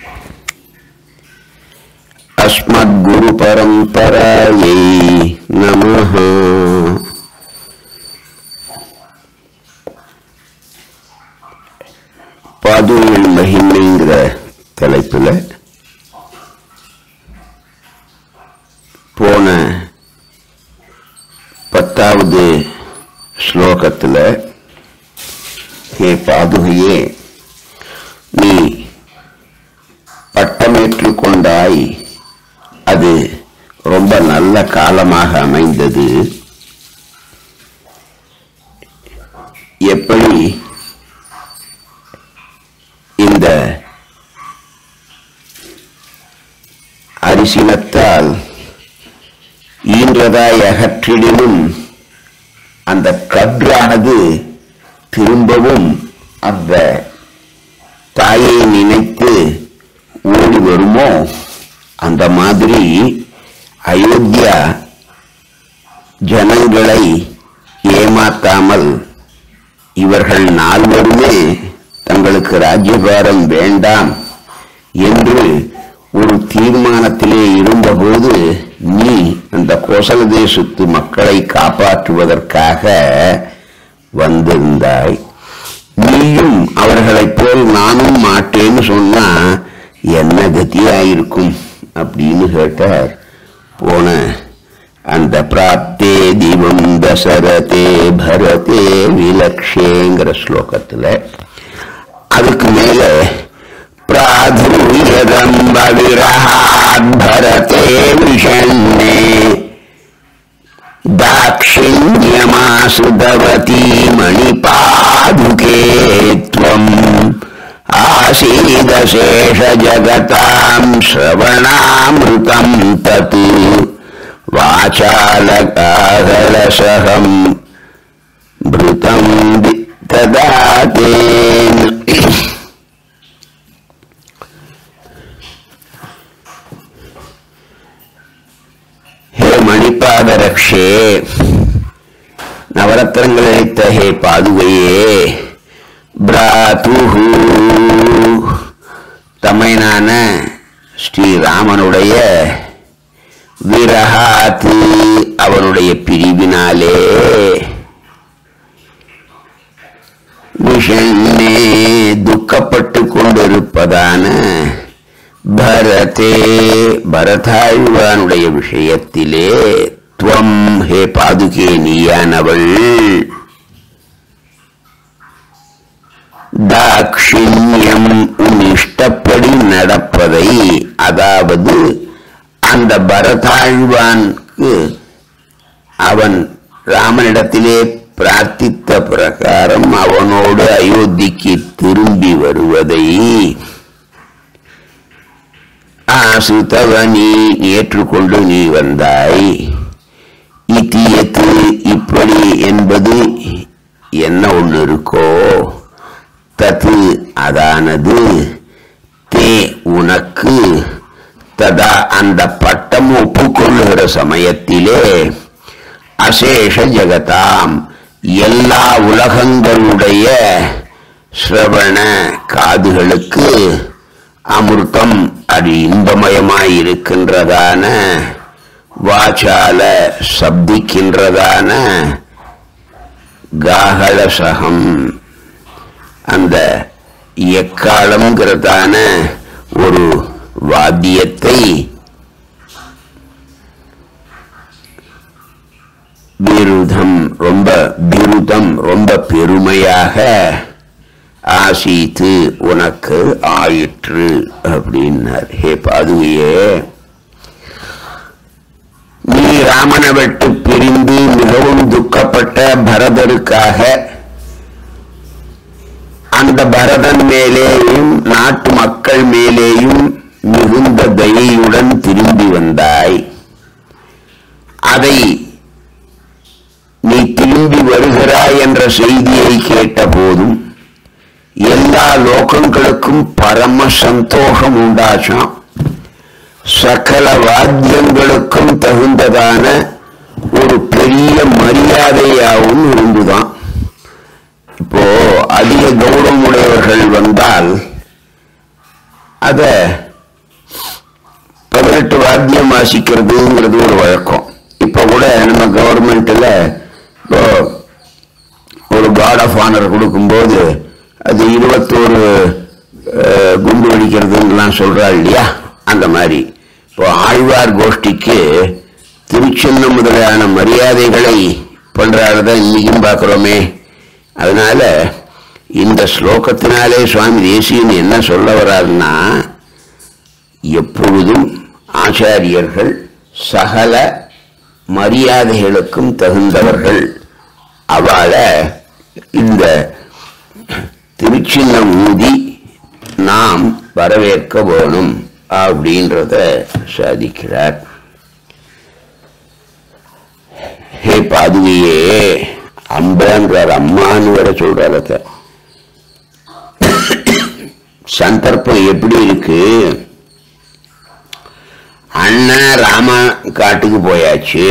अस्मद्गुरुपरम्परायै नमः பாதுகையின் மகிமைங்கிற தலைப்புல போன பத்தாவது ஸ்லோகத்துல ஹே பாதுகையே நீ பட்டமேற்று கொண்டாய் அது ரொம்ப நல்ல காலமாக அமைந்தது எப்படி இந்த அரிசினத்தால் ஈன்றதாய் அகற்றிடினும் அந்த கன்றானது திரும்பவும் அந்த தாயை நினைத்து ஓடி வருமோ அந்த மாதிரி அயோத்தியா ஜனங்களை ஏமாத்தாமல் இவர்கள் நால்வருமே தங்களுக்கு ராஜ்யபாரம் வேண்டாம் என்று ஒரு தீர்மானத்திலே இருந்தபோது நீ அந்த கோசல தேசத்து மக்களை காப்பாற்றுவதற்காக வந்திருந்தாய் நீயும் அவர்களைப் போல் நானும் மாட்டேன்னு சொன்னா என்ன கதியாயிருக்கும் அப்படின்னு கேட்டார் போன அந்த பிராப்தே தீபம் தசரதே பரதே விலக்ஷேங்கிற ஸ்லோகத்துல அதுக்கு மேல பிராதுர்யதம்ப விரஹாத் பரதே விஷண்ணே दाक्षिण्यमासुदवती मणिपादुके त्वम् आसीदशेषजगताम् श्रवणामृतम् तत् वाचालकाहलसहम् भृतम् वि- तदा तेन ஹே மணிபாத ரக்ஷே நவரத்னங்கள் அழைத்த ஹே பாதுகையே பிராதுஹு தமையனான ஸ்ரீராமனுடைய விரஹாத்து அவனுடைய பிரிவினாலே விஷண்ணே துக்கப்பட்டு கொண்டிருப்பதான பரதே பரதாழ்வானுடைய விஷயத்திலே துவம் ஹே பாதுகே நீயானவள் தாக்ஷிண்யம் உன் இஷ்டப்படி நடப்பதை அதாவது அந்த பரதாழ்வானுக்கு அவன் ராமனிடத்திலே பிரார்த்தித்த பிரகாரம் அவனோடு அயோத்திக்கு திரும்பி வருவதை ஆசுதவ நீ ஏற்றுக்கொண்டு நீ வந்தாய் இத்தியத்து இப்படி என்பது என்ன ஒன்று இருக்கோ தது அதானது தே உனக்கு ததா அந்த பட்டம் ஒப்புக்கொள்ளுகிற சமயத்திலே அசேஷ ஜெகதாம் எல்லா உலகங்களுடைய ஸ்ரவண காதுகளுக்கு அமிர்தம் அது இன்பமயமாயிருக்கின்றதான வாசால சப்திக்கின்றதான காகலசகம் அந்த எக்காலம்ங்கிறதான ஒரு வாத்தியத்தை விருதம் ரொம்ப விருதம் ரொம்ப பெருமையாக ஆசீத்து உனக்கு ஆயிற்று அப்படின்னார் ஹே பாதுகையே நீ ராமனை விட்டு பிரிந்து மிகவும் துக்கப்பட்ட பரதருக்காக அந்த பரதன் மேலேயும் நாட்டு மக்கள் மேலேயும் மிகுந்த தயையுடன் திரும்பி வந்தாய் அதை நீ திரும்பி வருகிறாய் என்ற செய்தியை கேட்ட போதும் எல்லா லோகங்களுக்கும் பரம சந்தோஷம் உண்டாச்சாம் சகல வாத்தியங்களுக்கும் தகுந்ததான ஒரு பெரிய மரியாதையாகவும் இருந்துதான் இப்போ அதிக கௌரவம் உடையவர்கள் வந்தால் அதை பதினெட்டு வாத்தியம் வாசிக்கிறதுங்கிறது ஒரு வழக்கம் இப்போ கூட நம்ம கவர்மெண்ட்டில் இப்போ ஒரு கார்ட் ஆஃப் ஆனர் கொடுக்கும்போது அது இருபத்தோரு அஹ், குண்டு வெடிக்கிறதுலாம் சொல்றா இல்லையா அந்த மாதிரி இப்போ ஆழ்வார் கோஷ்டிக்கு திருச்சின்ன முதலான மரியாதைகளை பண்றாருத இன்னைக்கும் பார்க்குறோமே அதனால இந்த ஸ்லோகத்தினாலே சுவாமி தேசியன் என்ன சொல்ல வர்றாருன்னா எப்பொழுதும் ஆச்சாரியர்கள் சகல மரியாதைகளுக்கும் தகுந்தவர்கள் அவளை இந்த திருச்சின்னம் ஊதி நாம் வரவேற்க வேணும் அப்படின்றத சாதிக்கிறார் ஹே பாதுகையே அம்பன்றார் அம்மான்னு வேற சொல்றார் அத சந்தர்ப்பம் எப்படி இருக்கு அண்ணன் ராம காட்டுக்கு போயாச்சு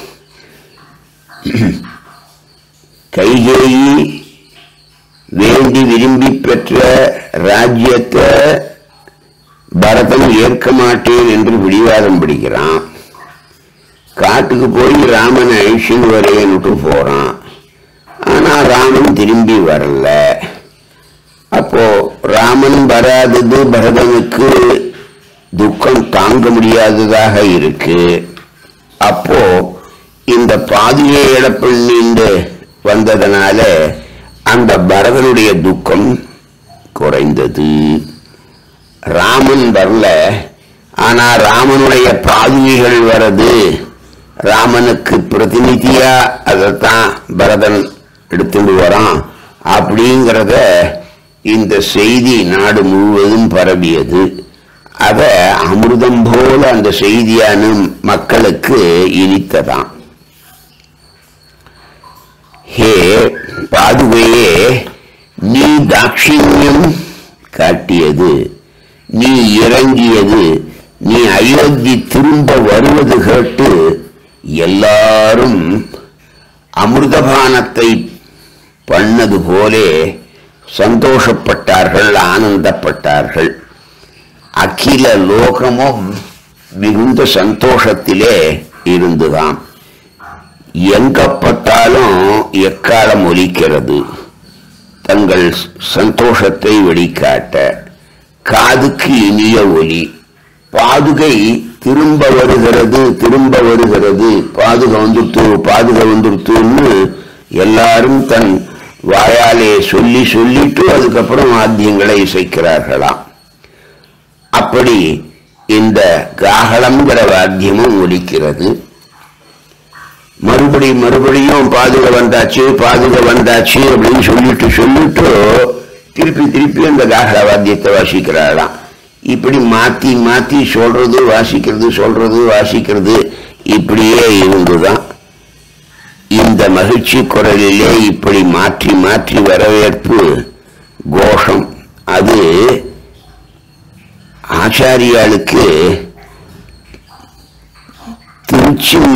கைகேயி வேண்டி விரும்பி பெற்ற ராஜ்யத்தை பரதன் ஏற்க மாட்டேன் என்று பிடிவாதம் பிடிக்கிறான் காட்டுக்கு போய் ராமன் ஐஷன் வரேன்னுட்டு போறான் ஆனா ராமன் திரும்பி வரல அப்போ ராமன் வராதது பரதனுக்கு துக்கம் தாங்க முடியாததாக இருக்கு அப்போ இந்த பாதியை இழப்பின்னு வந்ததனால அந்த பரதனுடைய துக்கம் குறைந்தது ராமன் வரல ஆனா ராமனுடைய பாதுகைகள் வரது ராமனுக்கு பிரதிநிதியா அதைத்தான் பரதன் எடுத்துட்டு வரான் அப்படிங்கிறத இந்த செய்தி நாடு முழுவதும் பரவியது அத அமிர்தம் போல அந்த செய்தியான மக்களுக்கு இனித்ததாம் ஹே பாதுகையே நீ தாட்சிணியம் காட்டியது நீ இறங்கியது நீ அயோத்தி திரும்ப வருவது கேட்டு எல்லாரும் அமிர்தபானத்தை பண்ணது போலே சந்தோஷப்பட்டார்கள் ஆனந்தப்பட்டார்கள் அகில லோகமும் மிகுந்த சந்தோஷத்திலே இருந்துதாம் எங்க பார்த்தாலும் எக்காலம் ஒலிக்கிறது தங்கள் சந்தோஷத்தை வெளிக்காட்ட காதுக்கு இனிய ஒலி பாதுகை திரும்ப வருகிறது திரும்ப வருகிறது பாதுகை வந்துருத்து பாதுகை வந்துருத்துன்னு எல்லாரும் தன் வாயாலே சொல்லி சொல்லிட்டு அதுக்கப்புறம் வாத்தியங்களை இசைக்கிறார்களாம் அப்படி இந்த காகளம்ங்கிற வாத்தியமும் ஒலிக்கிறது மறுபடி மறுபடியும் பாதுகை வந்தாச்சு பாதுகை வந்தாச்சு அப்படின்னு சொல்லிட்டு சொல்லிட்டு திருப்பி திருப்பி அந்த காகள வாத்தியத்தை வாசிக்கிறாளாம் இப்படி மாத்தி மாத்தி சொல்றது வாசிக்கிறது சொல்றது வாசிக்கிறது இப்படியே இருந்துதான் இந்த மகிழ்ச்சி குரலிலே இப்படி மாற்றி மாற்றி வரவேற்பு கோஷம் அது ஆச்சாரியாளுக்கு திருச்சின்ன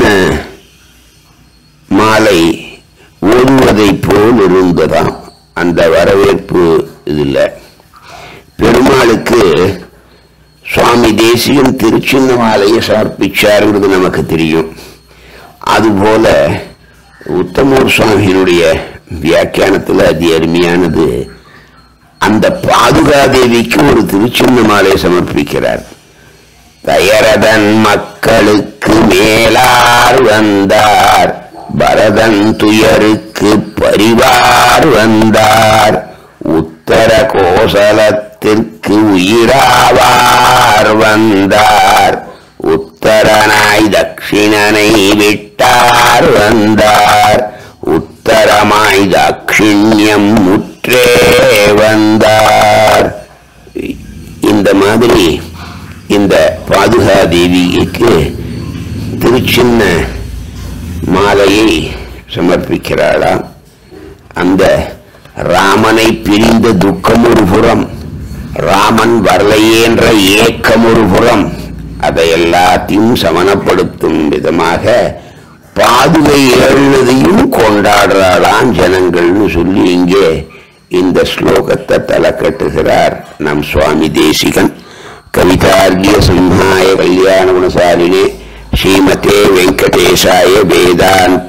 மாலை ஓடுவதை போல் இருந்ததாம் அந்த வரவேற்பு இதுல பெருமாளுக்கு சுவாமி தேசியம் திருச்சின்ன மாலையை சமர்ப்பிச்சாருங்கிறது நமக்கு தெரியும் அதுபோல உத்தமூர் சுவாமியினுடைய வியாக்கியானத்தில் அதி அருமையானது அந்த பாதுகாதேவிக்கு ஒரு திருச்சின்ன மாலை சமர்ப்பிக்கிறார் தயரதன் மக்களுக்கு மேலார் வந்தார் பரதன் துயருக்கு பரிவார் வந்தார் உத்தர கோசலத்திற்கு உயிராவார் வந்தார் உத்தரனாய் தட்சிணனை விட்டார் வந்தார் உத்தரமாய் தாட்சிண்யம் முற்றே வந்தார் இந்த மாதிரி இந்த பாதுகா தேவிக்கு திருச்சின்ன மாலையை சமர்ப்பிக்கிறாளாம் அந்த ராமனை பிரிந்த துக்கம் ஒரு புறம் ராமன் வரலையே என்ற ஏக்கம் ஒரு புறம் அதை எல்லாத்தையும் சமனப்படுத்தும் விதமாக பாதுகை ஏழுனதையும் கொண்டாடுறாளாம் ஜனங்கள்னு சொல்லி இங்கே இந்த ஸ்லோகத்தை தலை கட்டுகிறார் நம் சுவாமி தேசிகன் கவிதார்கிய சிம்ஹாய கல்யாண குணசாலினே ஸ்ரீமதே வெங்கடேஷாய வேதாந்த